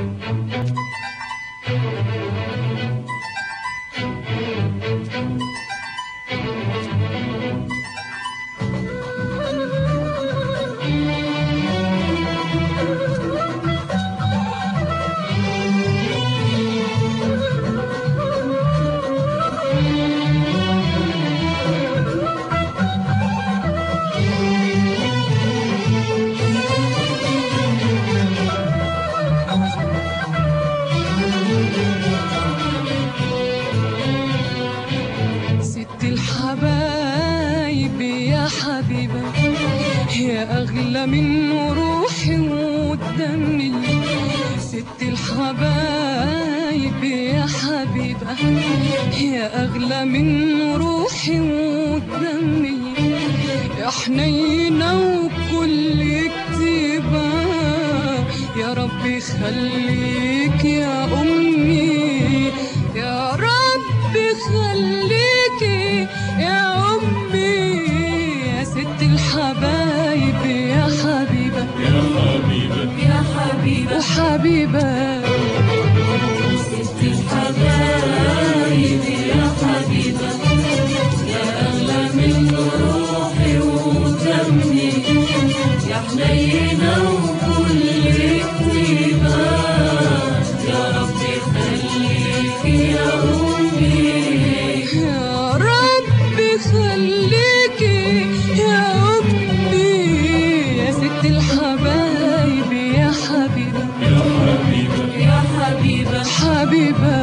ست الحبايب يا حبيبة يا أغلى من روحي ودمي ست الحبايب يا حبيبة يا أغلى من روحي ودمي يا حنينة وكل كتيبة يا ربي خليك يا أمي يا ربي خليكي يا أمي يا ست الحبايب يا حبيبة يا حبيبة يا حبيبة وحبيبة ست الحبايب يا حبيبة يا أغلى من روحي ودمي يا حنينة وكل طيبة يا ربي خليك يا أمي يا ربي خليكي يا أمي يا ست الحبايب يا حبيبة يا حبيبة يا حبيبة حبيبة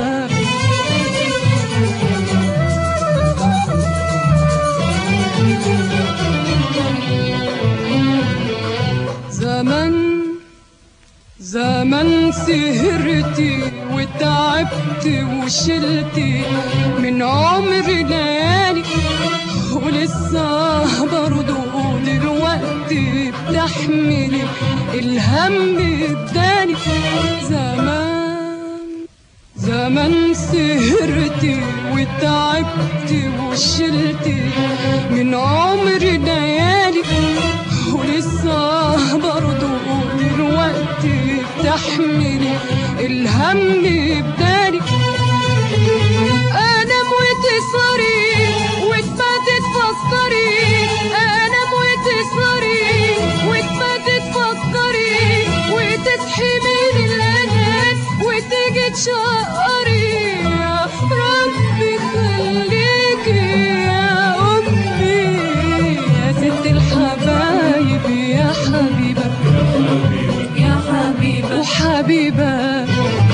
زمن زمن سهرتي وتعبت وشلتي من عمري ليالي ولسه برضو دلوقتي بتحملي الهم الداني زمان زمان سهرتي وتعبت وشلتي من عمري ليالي ولسه برضو دلوقتي بتحملي الهم بدالي انام وتسهري وتباتي تفكري انام وتسهري وتباتي تفكري وتصحي من الانام وتيجي تشقري يا ربي خليكي يا امي يا ست الحبايب يا حبيبه يا حبيبة وحبيبه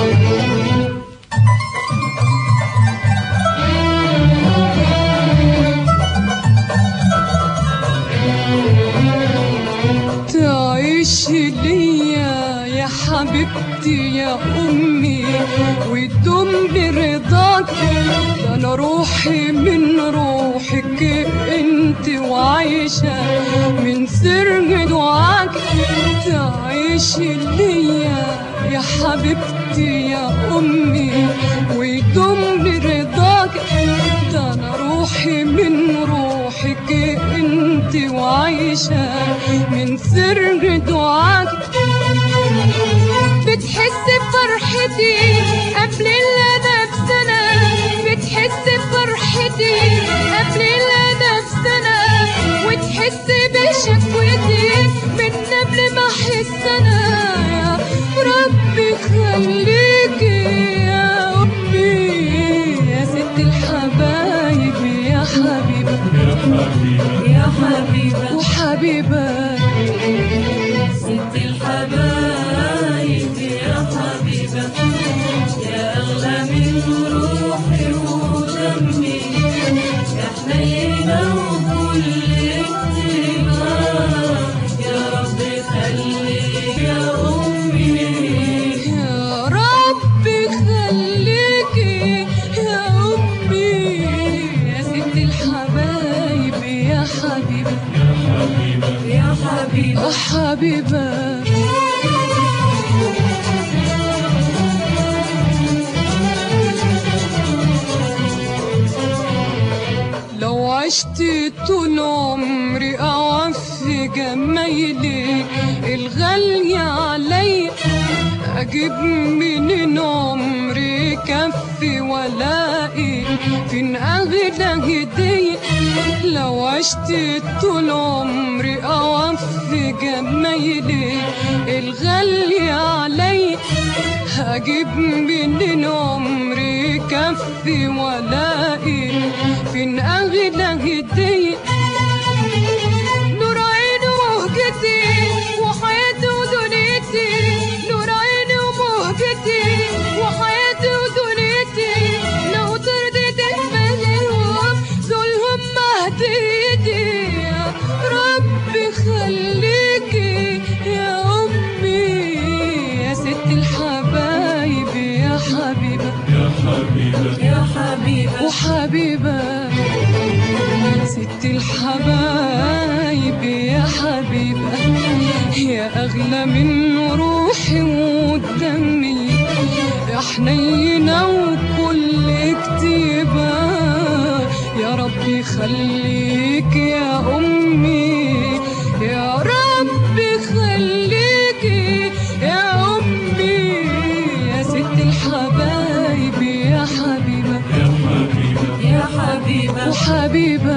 تعيش ليا يا حبيبتي يا أمي وتدوم برضاك ده أنا روحي من روحك أنت وعايشة من سر دعاك تعيش ليا يا حبيبتي يا أمي وتدوم برضاك ده أنا روحي من روحك انت وعايشة من سر دعاك بتحس بفرحتي قبل اللي انا بسنة بتحس بفرحتي قبل اللي انا بسنة وتحس بشكوتي من قبل ما احس انا يا ربي خليكي يا امي يا ست الحبايب يا حبيبه يا حبيبة يا حبيبة وحبيبه ست الحبايب يا حبيبة يا أغلى من روحي ودمي يا حنينة وكل طيبة يا رب خليك يا أمي يا ربي خليكي يا أمي يا ست الحبايب يا حبيبة يا حبيبة يا حبيبة حبيبة لو عشت طول عمري أعف جمايلك الغالية عليا اجيب منين عمري كفي ولاقي فين اغلى هدية لو عشت طول عمري اوفي جمايلي الغالية علي هجيب منين عمري كفي ولاقي فين اغلى هدية نور عيني ومهجتي وحياتي ودنيتي نور عيني ومهجتي وحياتي ودنيتي لو ترضيت تفهمهم دولهم مهديتي يا ربي خليكي يا أمي يا ست الحبايب يا حبيبة يا حبيبة يا حبيبة وحبيبة ست الحبايب يا حبيبة يا أغلى من روحي ودمي يا حنينة وكل كتيبة يا ربي خليك يا أمي يا ربي خليك يا أمي يا ست الحبايب يا حبيبة يا حبيبة يا حبيبة وحبيبة